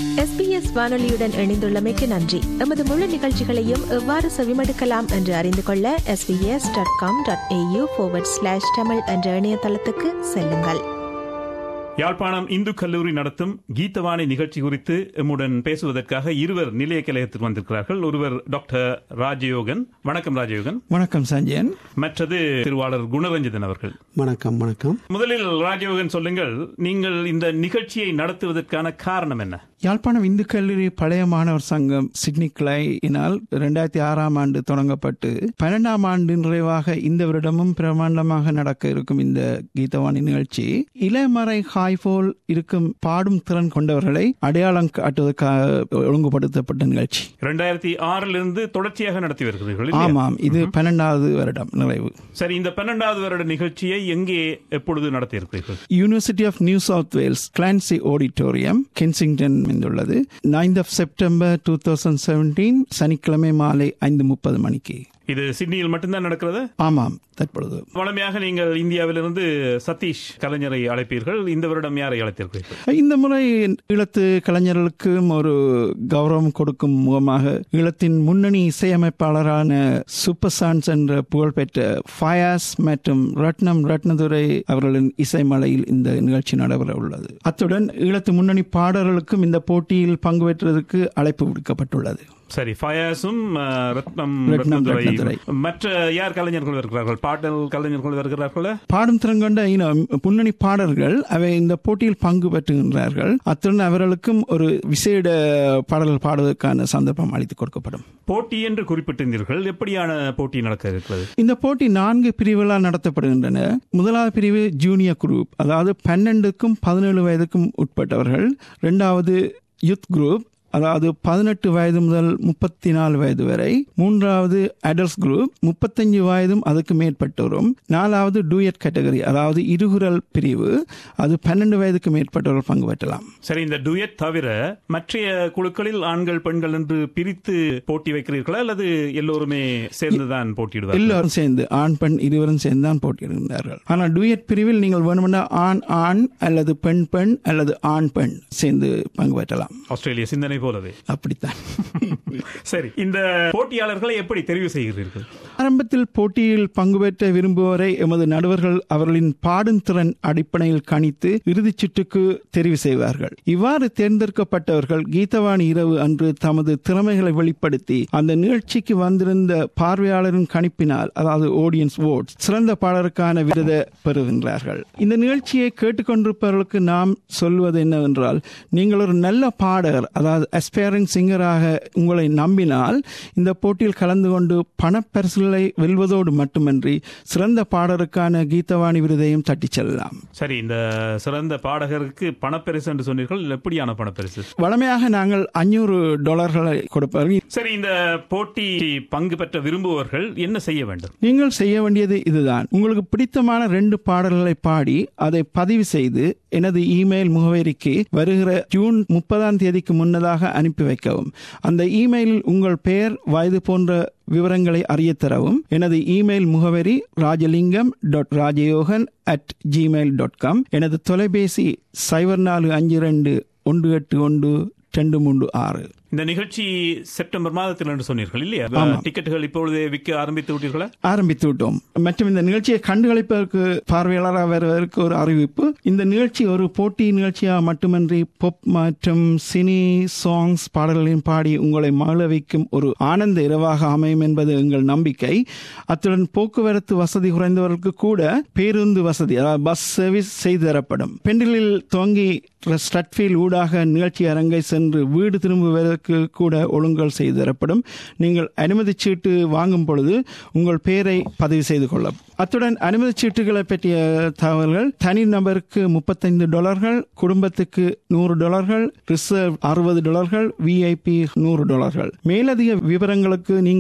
SBS வானொலியுடன் இணைந்துள்ளமைக்கு நன்றி எமது முழு நிகழ்ச்சிகளையும் எவ்வாறு செவிமடுக்கலாம் என்று அறிந்து கொள்ள SBS dot com dot AU slash Tamil என்ற இணையதளத்துக்கு செல்லுங்கள் யாழ்ப்பாணம் இந்து கல்லூரி நடத்தும் கீதவாணி நிகழ்ச்சி குறித்து எம்முடன் பேசுவதற்காக இருவர் நிலைய கலையத்தில் வந்திருக்கிறார்கள் ஒருவர் டாக்டர் ராஜயோகன் வணக்கம் ராஜயோகன் வணக்கம் சஞ்சயன் மற்றது திருவாளர் குணரஞ்சிதன் அவர்கள் வணக்கம் வணக்கம் முதலில் ராஜயோகன் சொல்லுங்கள் நீங்கள் இந்த நிகழ்ச்சியை நடத்துவதற்கான காரணம் என்ன யாழ்ப்பாணம் இந்து கல்லூரி பழைய மாணவர் சங்கம் சிட்னி கிளையினால் இரண்டாயிரத்தி ஆறாம் ஆண்டு தொடங்கப்பட்டு பன்னெண்டாம் ஆண்டு நிறைவாக இந்த வருடமும் பிரமாண்டமாக நடக்க இருக்கும் இந்த கீதவாணி நிகழ்ச்சி இளமறை ஹாய்போல் இருக்கும் பாடும் திறன் கொண்டவர்களை அடையாளம் காட்டுவதற்காக ஒழுங்குபடுத்தப்பட்ட நிகழ்ச்சி இரண்டாயிரத்தி ஆறிலிருந்து தொடர்ச்சியாக நடத்தி வருகிறீர்கள் இல்லையா? ஆமாம் இது பன்னெண்டாவது வருடம் நிறைவு சரி இந்த பன்னெண்டாவது வருட நிகழ்ச்சியை எங்கே எப்பொழுது நடத்தி இருக்கிறீர்கள் university of New South Wales Clancy auditorium Kensington அமைந்துள்ளது 9th of September two thousand seventeen சனிக்கிழமை மாலை ஐந்து முப்பது மணிக்கு இது சிட்னியில் மட்டும்தான் நடக்கிறது ஆமாம் தற்பொழுது வளமையாக நீங்கள் இந்தியாவிலிருந்து சதீஷ் கலைஞரை அழைப்பீர்கள் இந்த வருடம் யாரை அழைத்திருக்கிறீர்கள் இந்த முறை ஈழத்து கலைஞர்களுக்கும் ஒரு கௌரவம் கொடுக்கும் முகமாக ஈழத்தின் முன்னணி இசையமைப்பாளரான சூப்பர் சான்ஸ் என்ற புகழ்பெற்ற ஃபயாஸ் மற்றும் ரத்னம் ரத்னதுரை அவர்களின் இசைமலையில் இந்த நிகழ்ச்சி நடைபெற உள்ளது அத்துடன் ஈழத்து முன்னணி பாடல்களுக்கும் இந்த போட்டியில் பங்கு பெற்றதற்கு அழைப்பு விடுக்கப்பட்டுள்ளது சரி ஃபயாஸும் அஹ், ரத்னம் ரத்னம் ரத்னதுரை ரத்னதுரை. மற்ற யார் கலைஞர்கள் வருகிறார்கள் பாடல் கலைஞர்கள் வருகிறார்களா பாடும் திறன் கொண்ட இன முன்னணி பாடல்கள் அவை இந்த போட்டியில் பங்கு பெற்றுகின்றார்கள் அத்துடன் அவர்களுக்கும் ஒரு விசேட பாடல்கள் பாடுவதற்கான சந்தர்ப்பம் அளித்து கொடுக்கப்படும் போட்டி என்று குறிப்பிட்டிருந்தீர்கள் எப்படியான போட்டி நடக்க இருக்கிறது இந்த போட்டி நான்கு பிரிவுகளால் நடத்தப்படுகின்றன முதலாவது பிரிவு ஜூனியர் குரூப் அதாவது பன்னெண்டுக்கும் பதினேழு வயதுக்கும் உட்பட்டவர்கள் இரண்டாவது யூத் குரூப் அதாவது பதினெட்டு வயது முதல் முப்பத்தி நாலு வயது வரை மூன்றாவது அடல்ட்ஸ் குரூப் முப்பத்தஞ்சு வயதும் அதுக்கு மேற்பட்டோரும் நாலாவது டூயட் கேட்டகரி அதாவது இருகுரல் பிரிவு அது பன்னெண்டு வயதுக்கு மேற்பட்டவர்கள் பங்கு பெற்றலாம் சரி இந்த டுயட் தவிர மற்ற குழுக்களில் ஆண்கள் பெண்கள் என்று பிரித்து போட்டி வைக்கிறீர்களா அல்லது எல்லோருமே சேர்ந்துதான் போட்டியிடுவார்கள் எல்லாரும் சேர்ந்து ஆண் பெண் இருவரும் சேர்ந்து தான் போட்டியிடுகின்றார்கள் ஆனால் டூயட் பிரிவில் நீங்கள் வேணுமென்னா ஆண் ஆண் அல்லது பெண் பெண் அல்லது ஆண் பெண் சேர்ந்து பங்கு பெற்றலாம் ஆஸ்திரேலிய சிந்தனை போலவே அப்படித்தான் சரி இந்த போட்டியாளர்களை எப்படி தெரிவு செய்கிறீர்கள் ஆரம்பத்தில் போட்டியில் பங்கு பெற்ற விரும்புவோரை எமது நடுவர்கள் அவர்களின் பாடும் திறன் அடிப்படையில் கணித்து இறுதிச் சுற்றுக்கு தெரிவு செய்வார்கள் இவ்வாறு தேர்ந்தெடுக்கப்பட்டவர்கள் கீதவாணி இரவு அன்று தமது திறமைகளை வெளிப்படுத்தி அந்த நிகழ்ச்சிக்கு வந்திருந்த பார்வையாளரின் கணிப்பினால் அதாவது ஆடியன்ஸ் ஓட்ஸ் சிறந்த பாடலுக்கான விருதை பெறுகின்றார்கள் இந்த நிகழ்ச்சியை கேட்டுக்கொண்டிருப்பவர்களுக்கு நாம் சொல்வது என்னவென்றால் நீங்கள் ஒரு நல்ல பாடகர் அதாவது அஸ்பைரிங் சிங்கராக உங்களை நம்பினால் இந்த போட்டியில் கலந்து கொண்டு பணப்பரிசுகளை வெல்வதோடு மட்டுமன்றி சிறந்த பாடலுக்கான கீதவாணி விருதையும் தட்டிச் செல்லலாம் சரி இந்த சிறந்த பாடகருக்கு பணப்பரிசு என்று சொன்னீர்கள் எப்படியான பணப்பரிசு வழமையாக நாங்கள் அஞ்சூறு டாலர்களை கொடுப்பார்கள் சரி இந்த போட்டி பங்கு பெற்ற விரும்புவர்கள் என்ன செய்ய வேண்டும் நீங்கள் செய்ய வேண்டியது இதுதான் உங்களுக்கு பிடித்தமான ரெண்டு பாடல்களை பாடி அதை பதிவு செய்து எனது இமெயில் முகவரிக்கு வருகிற ஜூன் முப்பதாம் தேதிக்கு முன்னதாக அனுப்பி வைக்கவும் அந்த இமெயிலில் உங்கள் பெயர் வயது போன்ற விவரங்களை அறிய தரவும் எனது இமெயில் முகவரி Rajalingam dot Rajayogan at Gmail dot com எனது தொலைபேசி சைபர் நாலு அஞ்சு ரெண்டு ஒன்று எட்டு ஒன்று ரெண்டு மூன்று ஆறு இந்த நிகழ்ச்சி செப்டம்பர் மாதத்தில் என்று சொன்னீர்கள் இல்லையா ஆமாம். டிக்கெட்டுகள் இப்பொழுதே விற்க ஆரம்பித்து விட்டீர்களா ஆரம்பித்து விட்டோம் மற்றும் இந்த நிகழ்ச்சியை கண்டுகளிப்பதற்கு பார்வையாளராக வருவதற்கு ஒரு அறிவிப்பு இந்த நிகழ்ச்சி ஒரு போட்டி நிகழ்ச்சியாக மட்டுமன்றி பொப் மற்றும் சினி சாங்ஸ் பாடல்களையும் பாடி உங்களை மகிழ வைக்கும் ஒரு ஆனந்த இரவாக அமையும் என்பது எங்கள் நம்பிக்கை அத்துடன் போக்குவரத்து வசதி குறைந்தவர்களுக்கு கூட பேருந்து வசதி அதாவது பஸ் சர்வீஸ் செய்து தரப்படும் பெண்டிலில் துவங்கி ஸ்டட்ஃபீல் ஊடாக நிகழ்ச்சி அரங்கை சென்று வீடு திரும்புவதற்கு கூட ஒழுங்கல் செய்து தரப்படும் நீங்கள் அனுமதி சீட்டு வாங்கும் பொழுது உங்கள் பெயரை பதிவு செய்து கொள்ளும் அத்துடன் அனுமதி சீட்டுகளை பற்றிய தகவல்கள் தனி நபருக்கு முப்பத்தைந்து டாலர்கள் குடும்பத்துக்கு நூறு டாலர்கள் ரிசர்வ் அறுபது டாலர்கள் விஐபி நூறு டாலர்கள் மேலதிக விவரங்களுக்கு நீங்கள்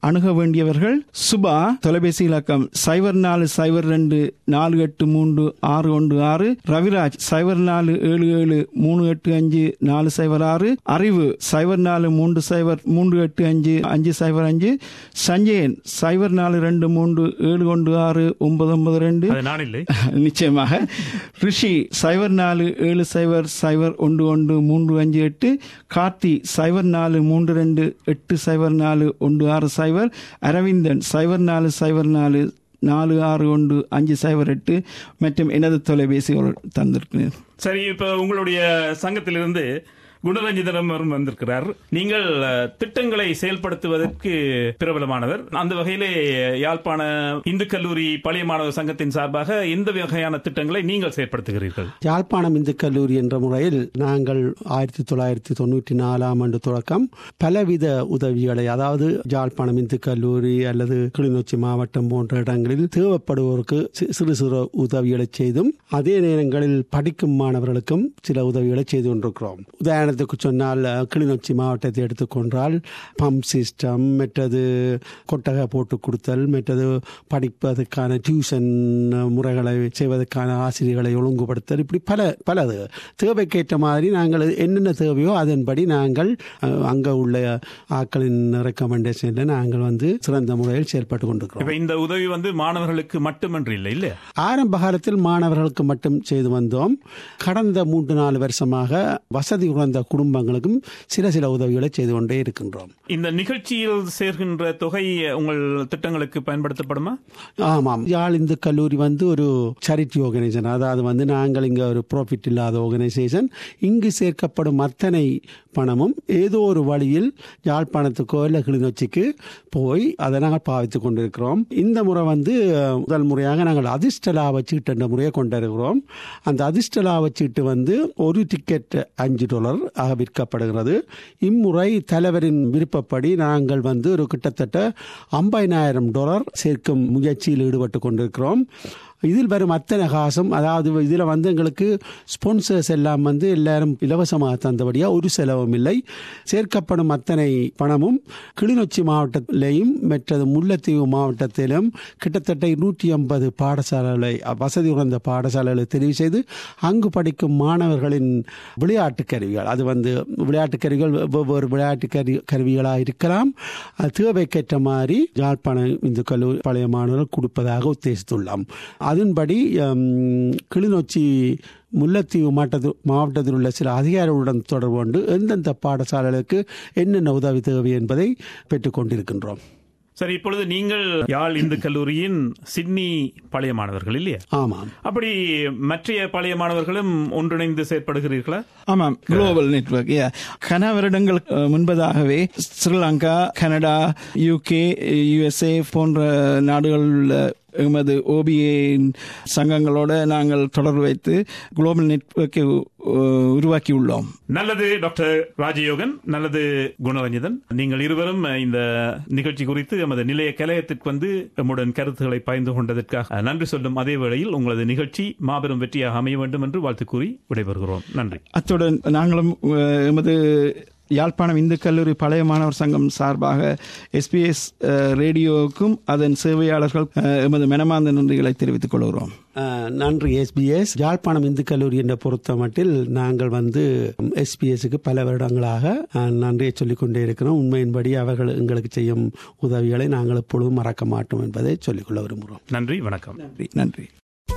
அணுக வேண்டியவர்கள் சுபா தொலைபேசி இலக்கம் சைபர் நாலு சைபர் ரெண்டு நாலு எட்டு மூன்று ஆறு ஒன்று ஆறு ரவிராஜ் சைபர் நாலு ஏழு ஏழு மூணு எட்டு அஞ்சு நாலு சைபர் ஆறு அறிவு சைபர் நாலு மூன்று சைபர் மூன்று எட்டு அஞ்சு அஞ்சு சைபர் அஞ்சு சஞ்சயன் சைபர் நாலு ரெண்டு மூன்று ஏழு ஒன்று ஆறு ஒன்பது ஒன்பது ரெண்டு அது நான் இல்லை நிச்சயமாக ரிஷி சைபர் நாலு ஏழு சைபர் சைபர் ஒன்று ஒன்று மூன்று அஞ்சு எட்டு கார்த்தி சைபர் நாலு மூன்று ரெண்டு எட்டு சைபர் நாலு ஒன்று ஆறு சைபர் அரவிந்தன் சைபர் நாலு சைபர் நாலு நாலு ஆறு ஒன்று அஞ்சு சைபர் எட்டு மற்றும் எனது தொலைபேசி ஒரு தந்திருக்கிறேன் சரி இப்ப உங்களுடைய சங்கத்திலிருந்து குணரஞ்சிதனம் அவரும் வந்திருக்கிறார் நீங்கள் அஹ், திட்டங்களை செயல்படுத்துவதற்கு பிரபலமானவர் அந்த வகையிலே யாழ்ப்பாண இந்து கல்லூரி பழைய மாணவர் சங்கத்தின் சார்பாக எந்த வகையான திட்டங்களை நீங்கள் செயல்படுத்துகிறீர்கள் யாழ்ப்பாணம் இந்து கல்லூரி என்ற முறையில் நாங்கள் ஆயிரத்தி தொள்ளாயிரத்தி தொண்ணூற்றி நாலாம் ஆண்டு தொடக்கம் பலவித உதவிகளை அதாவது யாழ்ப்பாணம் இந்து கல்லூரி அல்லது கிளிநொச்சி மாவட்டம் போன்ற இடங்களில் தேவைப்படுவோருக்கு சி- சிறு சிறு உதவிகளை செய்தும் அதே நேரங்களில் படிக்கும் மாணவர்களுக்கும் சில உதவிகளை செய்து கொண்டிருக்கிறோம் உதாரணத்துக்கு சொன்னால் அஹ், கிளிநொச்சி மாவட்டத்தை எடுத்துக்கொண்டால் பம்ப் சிஸ்டம் மற்றது கொட்டகை போட்டு கொடுத்தல் மற்றது படிப்பதற்கான டியூஷன் முறைகளை செய்வதற்கான ஆசிரியர்களை ஒழுங்குபடுத்தல் இப்படி பல பலது தேவைக்கேற்ற மாதிரி நாங்கள் என்னென்ன தேவையோ அதன்படி நாங்கள் அஹ், அங்க உள்ள ஆக்களின் ரெக்கமெண்டேஷன்ல நாங்கள் வந்து சிறந்த முறையில் செயல்பட்டு கொண்டிருக்கிறோம் இப்ப இந்த உதவி வந்து மாணவர்களுக்கு மட்டுமன்று இல்லை இல்ல ஆரம்ப காலத்தில் மாணவர்களுக்கு மட்டும் செய்து வந்தோம் கடந்த மூன்று நாலு வருஷமாக வசதி குறைந்த குடும்பங்களுக்கும் சில சில உதவிகளை செய்து கொண்டே இருக்கின்றோம் இந்த நிகழ்ச்சியில் சேர்கின்ற தொகை உங்கள் திட்டங்களுக்கு பயன்படுத்தப்படுமா ஆமாம் யாழ் இந்து கல்லூரி வந்து ஒரு சேரிட்டி ஆர்கனைசேஷன் அதாவது வந்து நாங்கள் இங்கே ஒரு ப்ராஃபிட் இல்லாத ஆர்கனைசேஷன் இங்கு சேர்க்கப்படும் அத்தனை பணமும் ஏதோ ஒரு வழியில் யாழ்ப்பாணத்துக்கோ இல்லை கிளிநொச்சிக்கு போய் அதை நாங்கள் பாவித்துக் கொண்டிருக்கிறோம் இந்த முறை வந்து அஹ், முதல் முறையாக நாங்கள் அதிர்ஷ்ட லாப சீட்டு என்ற முறையை கொண்டிருக்கிறோம் அந்த அதிர்ஷ்ட லாப சீட்டு வந்து ஒரு டிக்கெட் அஞ்சு டாலர் ஆக விற்கப்படுகிறது இம்முறை தலைவரின் விருப்பப்படி நாங்கள் வந்து ஒரு கிட்டத்தட்ட ஐம்பதினாயிரம் டாலர் சேர்க்கும் முயற்சியில் ஈடுபட்டு கொண்டிருக்கிறோம் இதில் வரும் அத்தனை காசும் அதாவது இதில் வந்து எங்களுக்கு ஸ்பான்சர்ஸ் எல்லாம் வந்து எல்லாரும் இலவசமாக தந்தபடியாக ஒரு செலவும் இல்லை சேர்க்கப்படும் அத்தனை பணமும் கிளிநொச்சி மாவட்டத்திலேயும் மற்றது முல்லைத்தீவு மாவட்டத்திலும் கிட்டத்தட்ட நூற்றி ஐம்பது பாடசாலைகளை வசதி உணர்ந்த பாடசாலைகளை தெரிவு செய்து அங்கு படிக்கும் மாணவர்களின் விளையாட்டு கருவிகள் அது வந்து விளையாட்டு கருவிகள் வெவ்வேறு விளையாட்டு கருவி கருவிகளாக இருக்கலாம் அது தேவைக்கேற்ற மாதிரி யாழ்ப்பாணம் இந்து கல்லூரி பழைய மாணவர்கள் கொடுப்பதாக உத்தேசித்துள்ளோம் அதன்படி ஹம், கிளிநொச்சி முல்லைத்தீவு மாவட்டத்தில் மாவட்டத்தில் உள்ள சில அதிகாரிகளுடன் தொடர்பு கொண்டு எந்தெந்த பாடசாலைகளுக்கு என்னென்ன உதவி தேவை என்பதை பெற்றுக்கொண்டிருக்கின்றோம் சரி இப்பொழுது நீங்கள் யாழ் இந்து கல்லூரியின் சிட்னி பழைய மாணவர்கள் இல்லையா ஆமாம் அப்படி மற்றைய பழைய மாணவர்களும் ஒன்றிணைந்து செயற்படுகிறீர்களா ஆமாம் குளோபல் நெட்வொர்க் கன வருடங்களுக்கு அஹ், முன்பதாகவே ஸ்ரீலங்கா கனடா யூகே யுஎஸ்ஏ போன்ற நாடுகளில் எமது ஓபிஏ சங்கங்களோட நாங்கள் தொடர்பு வைத்து குளோபல் நெட்வொர்க்கை அஹ், உருவாக்கியுள்ளோம் நல்லது டாக்டர் ராஜயோகன் நல்லது குணரஞ்சிதன் நீங்கள் இருவரும் இந்த நிகழ்ச்சி குறித்து எமது நிலைய கலையத்திற்கு வந்து எம்முடன் கருத்துக்களை பகிர்ந்து கொண்டதற்காக நன்றி சொல்லும் அதே வேளையில் உங்களது நிகழ்ச்சி மாபெரும் வெற்றியாக அமைய வேண்டும் என்று வாழ்த்து கூறி விடைபெறுகிறோம் நன்றி அத்துடன் நாங்களும் அஹ், எமது யாழ்ப்பாணம் இந்து கல்லூரி பழைய மாணவர் சங்கம் சார்பாக எஸ்பிஎஸ் ரேடியோவுக்கும் அதன் சேவையாளர்கள் அஹ், எமது மனமார்ந்த நன்றிகளை தெரிவித்துக் கொள்கிறோம் அஹ், நன்றி எஸ்பிஎஸ் யாழ்ப்பாணம் இந்து கல்லூரி என்ற பொறுத்த மட்டில் நாங்கள் வந்து எஸ்பிஎஸ்க்கு பல வருடங்களாக அஹ், நன்றியை சொல்லிக் கொண்டே இருக்கிறோம் உண்மையின்படி அவர்கள் எங்களுக்கு செய்யும் உதவிகளை நாங்கள் எப்பொழுதும் மறக்க மாட்டோம் என்பதை சொல்லிக்கொள்ள விரும்புகிறோம் நன்றி வணக்கம் நன்றி நன்றி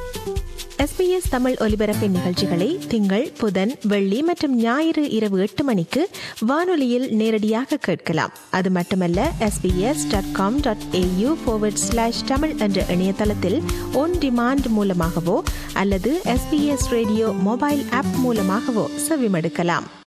எஸ்பிஎஸ் தமிழ் ஒலிபரப்பின் நிகழ்ச்சிகளை திங்கள் புதன் வெள்ளி மற்றும் ஞாயிறு இரவு எட்டு மணிக்கு வானொலியில் நேரடியாக கேட்கலாம் அது மட்டுமல்ல SBS dot com dot AU slash Tamil என்ற இணையதளத்தில் ஒன் டிமாண்ட் மூலமாகவோ அல்லது எஸ்பிஎஸ் ரேடியோ மொபைல் ஆப் மூலமாகவோ செவிமடுக்கலாம்